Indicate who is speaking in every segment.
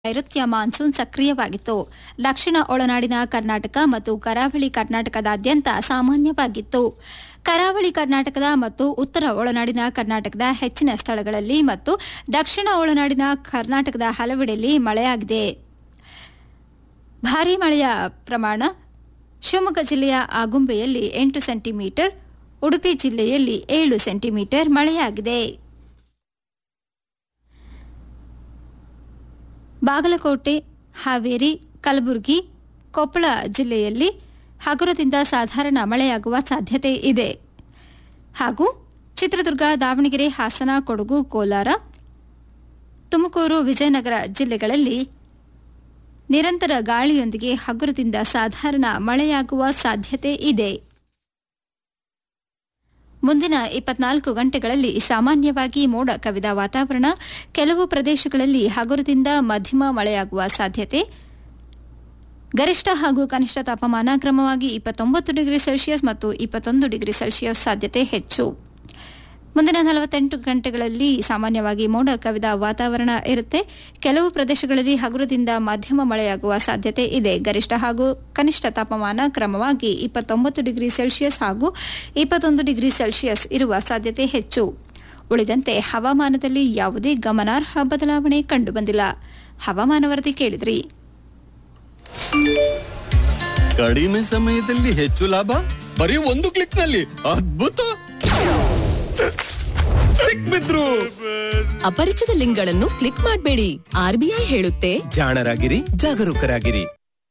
Speaker 1: ನೈಋತ್ಯ ಮಾನ್ಸೂನ್ ಸಕ್ರಿಯವಾಗಿತ್ತು ದಕ್ಷಿಣ ಒಳನಾಡಿನ ಕರ್ನಾಟಕ ಮತ್ತು ಕರಾವಳಿ ಕರ್ನಾಟಕದಾದ್ಯಂತ ಸಾಮಾನ್ಯವಾಗಿತ್ತು ಕರಾವಳಿ ಕರ್ನಾಟಕದ ಮತ್ತು ಉತ್ತರ ಒಳನಾಡಿನ ಕರ್ನಾಟಕದ ಹೆಚ್ಚಿನ ಸ್ಥಳಗಳಲ್ಲಿ ಮತ್ತು ದಕ್ಷಿಣ ಒಳನಾಡಿನ ಕರ್ನಾಟಕದ ಹಲವೆಡೆಯಲ್ಲಿ ಮಳೆಯಾಗಿದೆ ಭಾರೀ ಮಳೆಯ ಪ್ರಮಾಣ ಶಿವಮೊಗ್ಗ ಜಿಲ್ಲೆಯ ಆಗುಂಬೆಯಲ್ಲಿ ಎಂಟು ಸೆಂಟಿಮೀಟರ್ ಉಡುಪಿ ಜಿಲ್ಲೆಯಲ್ಲಿ ಏಳು ಸೆಂಟಿಮೀಟರ್ ಮಳೆಯಾಗಿದೆ ಬಾಗಲಕೋಟೆ ಹಾವೇರಿ ಕಲಬುರಗಿ ಕೊಪ್ಪಳ ಜಿಲ್ಲೆಯಲ್ಲಿ ಹಗುರದಿಂದ ಸಾಧಾರಣ ಮಳೆಯಾಗುವ ಸಾಧ್ಯತೆ ಇದೆ ಹಾಗೂ ಚಿತ್ರದುರ್ಗ ದಾವಣಗೆರೆ ಹಾಸನ ಕೊಡಗು ಕೋಲಾರ ತುಮಕೂರು ವಿಜಯನಗರ ಜಿಲ್ಲೆಗಳಲ್ಲಿ ನಿರಂತರ ಗಾಳಿಯೊಂದಿಗೆ ಹಗುರದಿಂದ ಸಾಧಾರಣ ಮಳೆಯಾಗುವ ಸಾಧ್ಯತೆ ಇದೆ ಮುಂದಿನ ಇಪ್ಪತ್ನಾಲ್ಕು ಗಂಟೆಗಳಲ್ಲಿ ಸಾಮಾನ್ಯವಾಗಿ ಮೋಡ ಕವಿದ ವಾತಾವರಣ ಕೆಲವು ಪ್ರದೇಶಗಳಲ್ಲಿ ಹಗುರದಿಂದ ಮಧ್ಯಮ ಮಳೆಯಾಗುವ ಸಾಧ್ಯತೆ ಗರಿಷ್ಠ ಹಾಗೂ ಕನಿಷ್ಠ ತಾಪಮಾನ ಕ್ರಮವಾಗಿ ಇಪ್ಪತ್ತೊಂಬತ್ತು ಡಿಗ್ರಿ ಸೆಲ್ಸಿಯಸ್ ಮತ್ತು ಇಪ್ಪತ್ತೊಂದು ಡಿಗ್ರಿ ಸೆಲ್ಸಿಯಸ್ ಸಾಧ್ಯತೆ ಹೆಚ್ಚು ಮುಂದಿನ ನಲವತ್ತೆಂಟು ಗಂಟೆಗಳಲ್ಲಿ ಸಾಮಾನ್ಯವಾಗಿ ಮೋಡ ಕವಿದ ವಾತಾವರಣ ಇರುತ್ತೆ ಕೆಲವು ಪ್ರದೇಶಗಳಲ್ಲಿ ಹಗುರದಿಂದ ಮಧ್ಯಮ ಮಳೆಯಾಗುವ ಸಾಧ್ಯತೆ ಇದೆ ಗರಿಷ್ಠ ಹಾಗೂ ಕನಿಷ್ಠ ತಾಪಮಾನ ಕ್ರಮವಾಗಿ ಇಪ್ಪತ್ತೊಂಬತ್ತು ಡಿಗ್ರಿ ಸೆಲ್ಸಿಯಸ್ ಹಾಗೂ ಇಪ್ಪತ್ತೊಂದು ಡಿಗ್ರಿ ಸೆಲ್ಸಿಯಸ್ ಇರುವ ಸಾಧ್ಯತೆ ಹೆಚ್ಚು ಉಳಿದಂತೆ ಹವಾಮಾನದಲ್ಲಿ ಯಾವುದೇ ಗಮನಾರ್ಹ ಬದಲಾವಣೆ ಕಂಡುಬಂದಿಲ್ಲ ಹವಾಮಾನ ವರದಿ ಕೇಳಿದ್ರಿ
Speaker 2: ಕಡಿಮೆ ಸಮಯದಲ್ಲಿ ಹೆಚ್ಚು ಲಾಭ ಬರೀ ಒಂದು ಕ್ಲಿಕ್ ನಲ್ಲಿ ಅದ್ಭುತ ಸಿಕ್ಬಿದ್ರು
Speaker 3: ಅಪರಿಚಿತ ಲಿಂಕ್ಗಳನ್ನು ಕ್ಲಿಕ್ ಮಾಡಬೇಡಿ ಆರ್ಬಿಐ ಹೇಳುತ್ತೆ
Speaker 2: ಜಾಣರಾಗಿರಿ ಜಾಗರೂಕರಾಗಿರಿ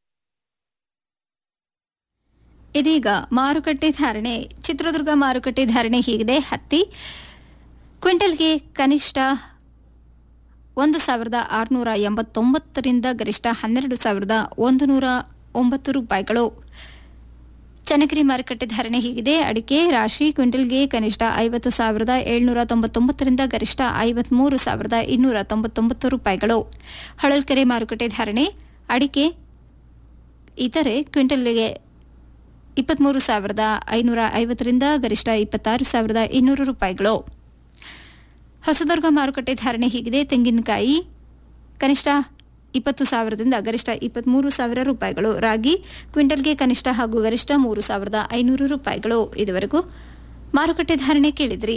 Speaker 1: ಇದೀಗ ಮಾರುಕಟ್ಟೆ ಧಾರಣೆ ಚಿತ್ರದುರ್ಗ ಮಾರುಕಟ್ಟೆ ಧಾರಣೆ ಹೀಗಿದೆ ಹತ್ತಿ ಕ್ವಿಂಟಲ್ಗೆ ಕನಿಷ್ಠ ಒಂದು ಸಾವಿರದ ಆರುನೂರ ಎಂಬತ್ತೊಂಬತ್ತರಿಂದ ಗರಿಷ್ಠ ಹನ್ನೆರಡು ಸಾವಿರದ ಒಂದು ನೂರ ಒಂಬತ್ತು ರೂಪಾಯಿಗಳು ಚನ್ನಗಿರಿ ಮಾರುಕಟ್ಟೆ ಧಾರಣೆ ಹೀಗಿದೆ ಅಡಿಕೆ ರಾಶಿ ಕ್ವಿಂಟಲ್ಗೆ ಕನಿಷ್ಠ ಐವತ್ತು ಸಾವಿರದ ಏಳ್ನೂರ ತೊಂಬತ್ತೊಂಬತ್ತರಿಂದ ಗರಿಷ್ಠ ಐವತ್ಮೂರು ಸಾವಿರದ ಇನ್ನೂರ ತೊಂಬತ್ತೊಂಬತ್ತು ರೂಪಾಯಿಗಳು ಹೊಳಲ್ಕೆರೆ ಮಾರುಕಟ್ಟೆ ಧಾರಣೆ ಅಡಿಕೆ ಇತರೆ ಕ್ವಿಂಟಲ್ಗೆ ಇಪ್ಪತ್ಮೂರು ಸಾವಿರದ ಐನೂರ ಐವತ್ತರಿಂದ ಗರಿಷ್ಠ ಇಪ್ಪತ್ತಾರು ಸಾವಿರದ ಇನ್ನೂರು ರೂಪಾಯಿಗಳು ಹೊಸದುರ್ಗ ಮಾರುಕಟ್ಟೆ ಧಾರಣೆ ಹೀಗಿದೆ ತೆಂಗಿನಕಾಯಿ ಕನಿಷ್ಠ ಇಪ್ಪತ್ತು ಸಾವಿರದಿಂದ ಗರಿಷ್ಠ ಇಪ್ಪತ್ಮೂರು ಸಾವಿರ ರೂಪಾಯಿಗಳು ರಾಗಿ ಕ್ವಿಂಟಲ್ಗೆ ಕನಿಷ್ಠ ಹಾಗೂ ಗರಿಷ್ಠ ಮೂರು ಸಾವಿರದ ಐನೂರು ರೂಪಾಯಿಗಳು ಇದುವರೆಗೂ ಮಾರುಕಟ್ಟೆ ಧಾರಣೆ ಕೇಳಿದ್ರಿ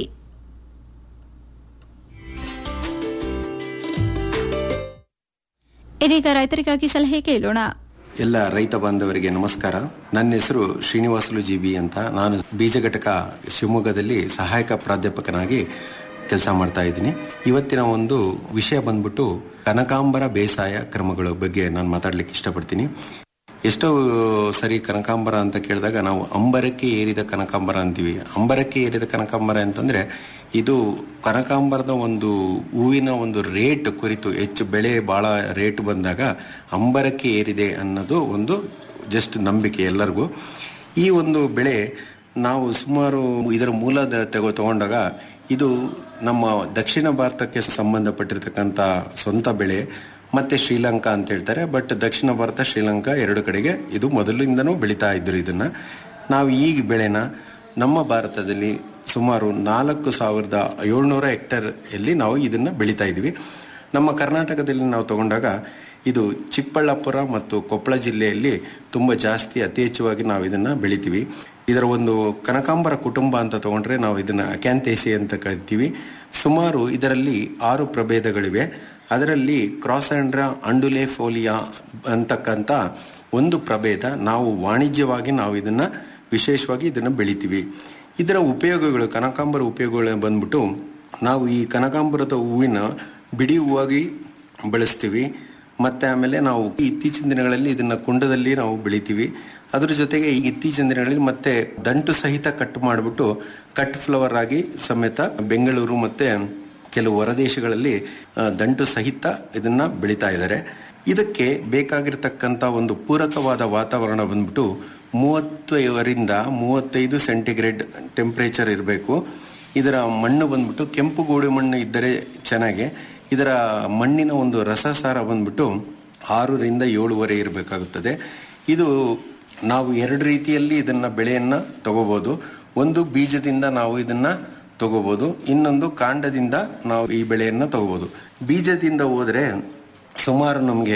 Speaker 1: ಇದೀಗ ರೈತರಿಗಾಗಿ ಸಲಹೆ ಕೇಳೋಣ
Speaker 4: ಎಲ್ಲ ರೈತ ಬಾಂಧವರಿಗೆ ನಮಸ್ಕಾರ ನನ್ನ ಹೆಸರು ಶ್ರೀನಿವಾಸಲು ಜಿ ಬಿ ಅಂತ ನಾನು ಬೀಜ ಘಟಕ ಶಿವಮೊಗ್ಗದಲ್ಲಿ ಸಹಾಯಕ ಪ್ರಾಧ್ಯಾಪಕನಾಗಿ ಕೆಲಸ ಮಾಡ್ತಾ ಇದ್ದೀನಿ ಇವತ್ತಿನ ಒಂದು ವಿಷಯ ಬಂದ್ಬಿಟ್ಟು ಕನಕಾಂಬರ ಬೇಸಾಯ ಕ್ರಮಗಳ ಬಗ್ಗೆ ನಾನು ಮಾತಾಡ್ಲಿಕ್ಕೆ ಇಷ್ಟಪಡ್ತೀನಿ ಎಷ್ಟೋ ಸರಿ ಕನಕಾಂಬರ ಅಂತ ಕೇಳಿದಾಗ ನಾವು ಅಂಬರಕ್ಕೆ ಏರಿದ ಕನಕಾಂಬರ ಅಂತೀವಿ ಅಂಬರಕ್ಕೆ ಏರಿದ ಕನಕಾಂಬರ ಅಂತಂದ್ರೆ ಇದು ಕನಕಾಂಬರದ ಒಂದು ಹೂವಿನ ಒಂದು ರೇಟ್ ಕುರಿತು ಹೆಚ್ಚು ಬೆಳೆ ಭಾಳ ರೇಟ್ ಬಂದಾಗ ಅಂಬರಕ್ಕೆ ಏರಿದೆ ಅನ್ನೋದು ಒಂದು ಜಸ್ಟ್ ನಂಬಿಕೆ ಎಲ್ಲರಿಗೂ ಈ ಒಂದು ಬೆಳೆ ನಾವು ಸುಮಾರು ಇದರ ಮೂಲದ ತಗೋ ತಗೊಂಡಾಗ ಇದು ನಮ್ಮ ದಕ್ಷಿಣ ಭಾರತಕ್ಕೆ ಸಂಬಂಧಪಟ್ಟಿರ್ತಕ್ಕಂಥ ಸ್ವಂತ ಬೆಳೆ ಮತ್ತೆ ಶ್ರೀಲಂಕಾ ಅಂತ ಹೇಳ್ತಾರೆ ಬಟ್ ದಕ್ಷಿಣ ಭಾರತ ಶ್ರೀಲಂಕಾ ಎರಡು ಕಡೆಗೆ ಇದು ಮೊದಲಿಂದನೂ ಬೆಳೀತಾ ಇದ್ರು ಇದನ್ನ ನಾವು ಈ ಬೆಳೆನ ನಮ್ಮ ಭಾರತದಲ್ಲಿ ಸುಮಾರು ನಾಲ್ಕು ಸಾವಿರದ ಏಳ್ನೂರ ಹೆಕ್ಟರ್ ಅಲ್ಲಿ ನಾವು ಇದನ್ನ ಬೆಳೀತಾ ಇದ್ವಿ ನಮ್ಮ ಕರ್ನಾಟಕದಲ್ಲಿ ನಾವು ತಗೊಂಡಾಗ ಇದು ಚಿಕ್ಕಬಳ್ಳಾಪುರ ಮತ್ತು ಕೊಪ್ಪಳ ಜಿಲ್ಲೆಯಲ್ಲಿ ತುಂಬ ಜಾಸ್ತಿ ಅತಿ ಹೆಚ್ಚುವಾಗಿ ನಾವು ಇದನ್ನ ಬೆಳಿತೀವಿ ಇದರ ಒಂದು ಕನಕಾಂಬರ ಕುಟುಂಬ ಅಂತ ತಗೊಂಡ್ರೆ ನಾವು ಇದನ್ನ ಅಕ್ಯಾಂತೇಸಿ ಅಂತ ಕರಿತೀವಿ ಸುಮಾರು ಇದರಲ್ಲಿ ಆರು ಪ್ರಭೇದಗಳಿವೆ ಅದರಲ್ಲಿ ಕ್ರಾಸ್ ಆಂಡ್ರಾ ಅಂಡುಲೆ ಫೋಲಿಯಾ ಅಂತಕ್ಕಂಥ ಒಂದು ಪ್ರಭೇದ ನಾವು ವಾಣಿಜ್ಯವಾಗಿ ನಾವು ಇದನ್ನ ವಿಶೇಷವಾಗಿ ಇದನ್ನು ಬೆಳಿತೀವಿ ಇದರ ಉಪಯೋಗಗಳು ಕನಕಾಂಬರ ಉಪಯೋಗಗಳು ಬಂದ್ಬಿಟ್ಟು ನಾವು ಈ ಕನಕಾಂಬರದ ಹೂವಿನ ಬಿಡಿ ಹೂವಾಗಿ ಬಳಸ್ತೀವಿ ಮತ್ತೆ ಆಮೇಲೆ ನಾವು ಇತ್ತೀಚಿನ ದಿನಗಳಲ್ಲಿ ಇದನ್ನ ಕುಂಡದಲ್ಲಿ ನಾವು ಬೆಳಿತೀವಿ ಅದ್ರ ಜೊತೆಗೆ ಈ ಇತ್ತೀಚಿನ ದಿನಗಳಲ್ಲಿ ಮತ್ತೆ ದಂಟು ಸಹಿತ ಕಟ್ ಮಾಡಿಬಿಟ್ಟು ಕಟ್ ಫ್ಲವರ್ ಆಗಿ ಸಮೇತ ಬೆಂಗಳೂರು ಮತ್ತೆ ಕೆಲವು ಹೊರದೇಶಗಳಲ್ಲಿ ಆ, ದಂಟು ಸಹಿತ ಇದನ್ನ ಬೆಳೀತಾ ಇದ್ದಾರೆ ಇದಕ್ಕೆ ಬೇಕಾಗಿರ್ತಕ್ಕಂಥ ಒಂದು ಪೂರಕವಾದ ವಾತಾವರಣ ಬಂದ್ಬಿಟ್ಟು ಮೂವತ್ತೈದರಿಂದ ಮೂವತ್ತೈದು ಸೆಂಟಿಗ್ರೇಡ್ ಟೆಂಪ್ರೇಚರ್ ಇರಬೇಕು ಇದರ ಮಣ್ಣು ಬಂದ್ಬಿಟ್ಟು ಕೆಂಪು ಗೋಡು ಮಣ್ಣು ಇದ್ದರೆ ಚೆನ್ನಾಗಿ ಇದರ ಮಣ್ಣಿನ ಒಂದು ರಸಸಾರ ಬಂದ್ಬಿಟ್ಟು ಆರರಿಂದ ಏಳುವರೆ ಇರಬೇಕಾಗುತ್ತದೆ ಇದು ನಾವು ಎರಡು ರೀತಿಯಲ್ಲಿ ಇದನ್ನ ಬೆಳೆಯನ್ನ ತಗೋಬಹುದು ಒಂದು ಬೀಜದಿಂದ ನಾವು ಇದನ್ನ ತಗೋಬಹುದು ಇನ್ನೊಂದು ಕಾಂಡದಿಂದ ನಾವು ಈ ಬೆಳೆಯನ್ನ ತಗೋಬಹುದು ಬೀಜದಿಂದ ಹೋದ್ರೆ ಸುಮಾರು ನಮಗೆ